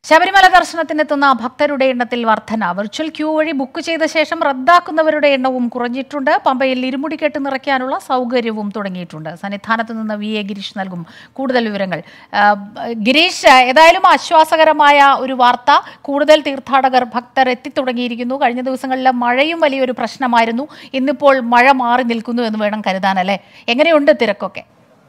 ശബരിമല ദർശനത്തിനെത്തുന്ന ഭക്തരുടെ എണ്ണത്തിൽ വർധന വെർച്വൽ ക്യൂ വഴി ബുക്ക് ചെയ്ത ശേഷം റദ്ദാക്കുന്നവരുടെ എണ്ണവും കുറഞ്ഞിട്ടുണ്ട് പമ്പയിൽ ഇരുമുടിക്കെട്ട് നിറയ്ക്കാനുള്ള സൗകര്യവും തുടങ്ങിയിട്ടുണ്ട് സന്നിധാനത്ത് നിന്ന് വി എ ഗിരീഷ് നൽകും കൂടുതൽ വിവരങ്ങൾ ആ, ഗിരീഷ് ഏതായാലും ആശ്വാസകരമായ ഒരു വാർത്ത കൂടുതൽ തീർത്ഥാടകർ ഭക്തർ എത്തിത്തുടങ്ങിയിരിക്കുന്നു കഴിഞ്ഞ ദിവസങ്ങളിലെ മഴയും വലിയൊരു പ്രശ്നമായിരുന്നു ഇന്നിപ്പോൾ മഴ മാറി നിൽക്കുന്നു എന്ന് വേണം കരുതാനല്ലേ എങ്ങനെയുണ്ട് തിരക്കൊക്കെ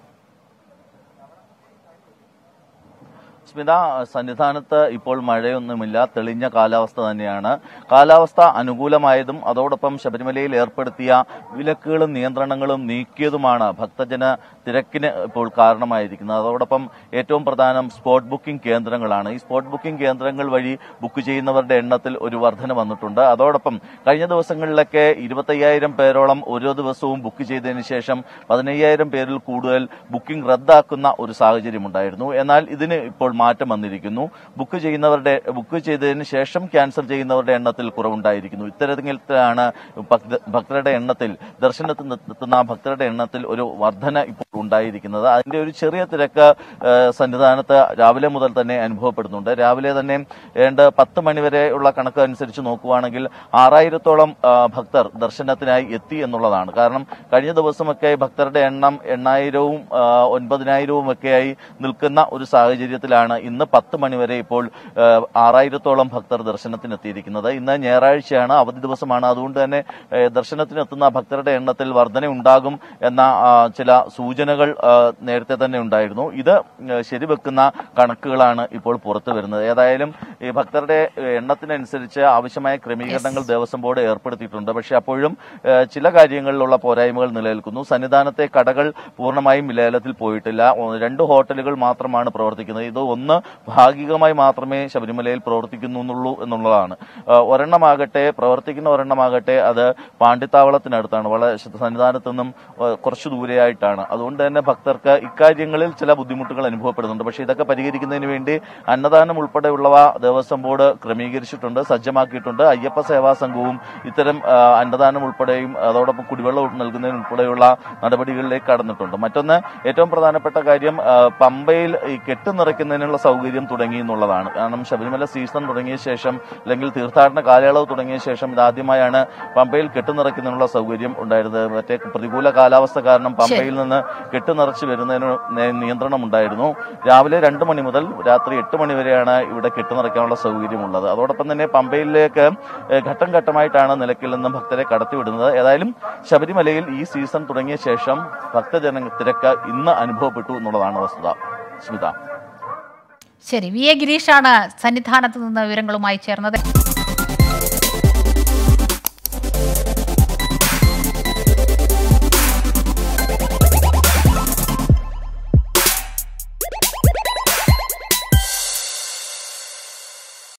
സ്മിത സന്നിധാനത്ത് ഇപ്പോൾ മഴയൊന്നുമില്ല തെളിഞ്ഞ കാലാവസ്ഥ തന്നെയാണ് കാലാവസ്ഥ അനുകൂലമായതും അതോടൊപ്പം ശബരിമലയിൽ ഏർപ്പെടുത്തിയ വിലക്കുകളും നിയന്ത്രണങ്ങളും നീക്കിയതുമാണ് ഭക്തജന തിരക്കിന് ഇപ്പോൾ കാരണമായിരിക്കുന്നത് അതോടൊപ്പം ഏറ്റവും പ്രധാനം സ്പോട്ട് ബുക്കിംഗ് കേന്ദ്രങ്ങളാണ് ഈ സ്പോട്ട് ബുക്കിംഗ് കേന്ദ്രങ്ങൾ വഴി ബുക്ക് ചെയ്യുന്നവരുടെ എണ്ണത്തിൽ ഒരു വർധന വന്നിട്ടുണ്ട് അതോടൊപ്പം കഴിഞ്ഞ ദിവസങ്ങളിലൊക്കെ ഇരുപത്തയ്യായിരം പേരോളം ഓരോ ദിവസവും ബുക്ക് ചെയ്തതിനു ശേഷം പതിനയ്യായിരം പേരിൽ കൂടുതൽ ബുക്കിംഗ് റദ്ദാക്കുന്ന ഒരു സാഹചര്യമുണ്ടായിരുന്നു എന്നാൽ ഇതിന് ഇപ്പോൾ മാറ്റം വന്നിരിക്കുന്നു ബുക്ക് ചെയ്യുന്നവരുടെ ബുക്ക് ചെയ്തതിന് ശേഷം ക്യാൻസൽ ചെയ്യുന്നവരുടെ എണ്ണത്തിൽ കുറവുണ്ടായിരിക്കുന്നു ഇത്തരത്തിലാണ് ഭക്ത- ഭക്തരുടെ എണ്ണത്തിൽ ദർശനത്തിന് എത്തുന്ന ഭക്തരുടെ എണ്ണത്തിൽ ഒരു വർധന ഇപ്പോൾ ഉണ്ടായിരിക്കുന്നത് അതിന്റെ ഒരു ചെറിയ തിരക്ക് ഏഹ്, സന്നിധാനത്ത് രാവിലെ മുതൽ തന്നെ അനുഭവപ്പെടുന്നുണ്ട് രാവിലെ തന്നെ ഏണ്ട് പത്ത് മണിവരെയുള്ള കണക്ക് അനുസരിച്ച് നോക്കുവാണെങ്കിൽ ആറായിരത്തോളം ആ, ഭക്തർ ദർശനത്തിനായി എത്തി എന്നുള്ളതാണ് കാരണം കഴിഞ്ഞ ദിവസമൊക്കെ ഭക്തരുടെ എണ്ണം എണ്ണായിരവും ആ, ഒൻപതിനായിരവും ഒക്കെയായി നിൽക്കുന്ന ഒരു സാഹചര്യത്തിലാണ് ഇന്ന് പത്ത് മണിവരെ ഇപ്പോൾ ആ, ആറായിരത്തോളം ഭക്തർ ദർശനത്തിനെത്തിയിരിക്കുന്നത് ഇന്ന് ഞായറാഴ്ചയാണ് അവധി ദിവസമാണ് അതുകൊണ്ട് തന്നെ ഏ, ദർശനത്തിനെത്തുന്ന ഭക്തരുടെ എണ്ണത്തിൽ വർധന ഉണ്ടാകും എന്ന ആ, ചില സൂചനകൾ ആ, നേരത്തെ തന്നെ ഉണ്ടായിരുന്നു ഇത് ഏ, ശരിവെക്കുന്ന കണക്കുകളാണ് ഇപ്പോൾ പുറത്തു വരുന്നത് ഏതായാലും ഈ ഭക്തരുടെ ഏ, എണ്ണത്തിനനുസരിച്ച് ആവശ്യമായ ക്രമീകരണങ്ങൾ ദേവസ്വം ബോർഡ് ഏർപ്പെടുത്തിയിട്ടുണ്ട് പക്ഷെ അപ്പോഴും ഏ, ചില കാര്യങ്ങളിലുള്ള പോരായ്മകൾ നിലനിൽക്കുന്നു സന്നിധാനത്തെ കടകൾ പൂർണ്ണമായും ലേലത്തിൽ പോയിട്ടില്ല ഒ- രണ്ട് ഹോട്ടലുകൾ മാത്രമാണ് പ്രവർത്തിക്കുന്നത് ഇത് ഒന്ന് ഭാഗികമായി മാത്രമേ ശബരിമലയിൽ പ്രവർത്തിക്കുന്നുള്ളൂ എന്നുള്ളതാണ് ആ, ഒരെണ്ണമാകട്ടെ പ്രവർത്തിക്കുന്ന ഒരെണ്ണമാകട്ടെ അത് പാണ്ഡിത്താവളത്തിനടുത്താണ് വളരെ ശ- സന്നിധാനത്ത് നിന്നും ആ, കുറച്ച് ദൂരെയായിട്ടാണ് അതുകൊണ്ട് തന്നെ ഭക്തർക്ക് ഇക്കാര്യങ്ങളിൽ ചില ബുദ്ധിമുട്ടുകൾ അനുഭവപ്പെടുന്നുണ്ട് പക്ഷേ ഇതൊക്കെ പരിഹരിക്കുന്നതിന് വേണ്ടി അന്നദാനം ഉൾപ്പെടെയുള്ളവ ദേവസ്വം ബോർഡ് ക്രമീകരിച്ചിട്ടുണ്ട് സജ്ജമാക്കിയിട്ടുണ്ട് അയ്യപ്പ സേവാ സംഘവും ഇത്തരം ആ, അന്നദാനം ഉൾപ്പെടെയും അതോടൊപ്പം കുടിവെള്ളം നൽകുന്നതിന് ഉൾപ്പെടെയുള്ള നടപടികളിലേക്ക് കടന്നിട്ടുണ്ട് മറ്റൊന്ന് ഏറ്റവും പ്രധാനപ്പെട്ട കാര്യം ആ, പമ്പയിൽ ഈ കെട്ട് നിറയ്ക്കുന്നതിനുള്ള സൗകര്യം തുടങ്ങി എന്നുള്ളതാണ് കാരണം ശബരിമല സീസൺ തുടങ്ങിയ ശേഷം അല്ലെങ്കിൽ തീർത്ഥാടന കാലയളവ് തുടങ്ങിയ ശേഷം ഇതാദ്യമായാണ് പമ്പയിൽ കെട്ട് നിറയ്ക്കുന്നതിനുള്ള സൗകര്യം ഉണ്ടായിരുന്നത് മറ്റേ പ്രതികൂല കാലാവസ്ഥ കാരണം പമ്പയിൽ നിന്ന് കെട്ട് നിറച്ച് വരുന്നതിന് നേ- നിയന്ത്രണം ഉണ്ടായിരുന്നു രാവിലെ രണ്ട് മണി മുതൽ രാത്രി എട്ട് മണി വരെയാണ് ഇവിടെ കെട്ട് നിറയ്ക്കാനുള്ള സൗകര്യമുള്ളത് അതോടൊപ്പം തന്നെ പമ്പയിലേക്ക് ഏഹ്, ഘട്ടം ഘട്ടമായിട്ടാണ് നിലയ്ക്കിൽ നിന്നും ഭക്തരെ കടത്തിവിടുന്നത് ഏതായാലും ശബരിമലയിൽ ഈ സീസൺ തുടങ്ങിയ ശേഷം ഭക്തജന തിരക്ക് ഇന്ന് അനുഭവപ്പെട്ടു എന്നുള്ളതാണ് വസ്തുത സ്മിത ശരി വി എ ഗിരീഷാണ് സന്നിധാനത്ത് നിന്ന് വിവരങ്ങളുമായി ചേർന്നത്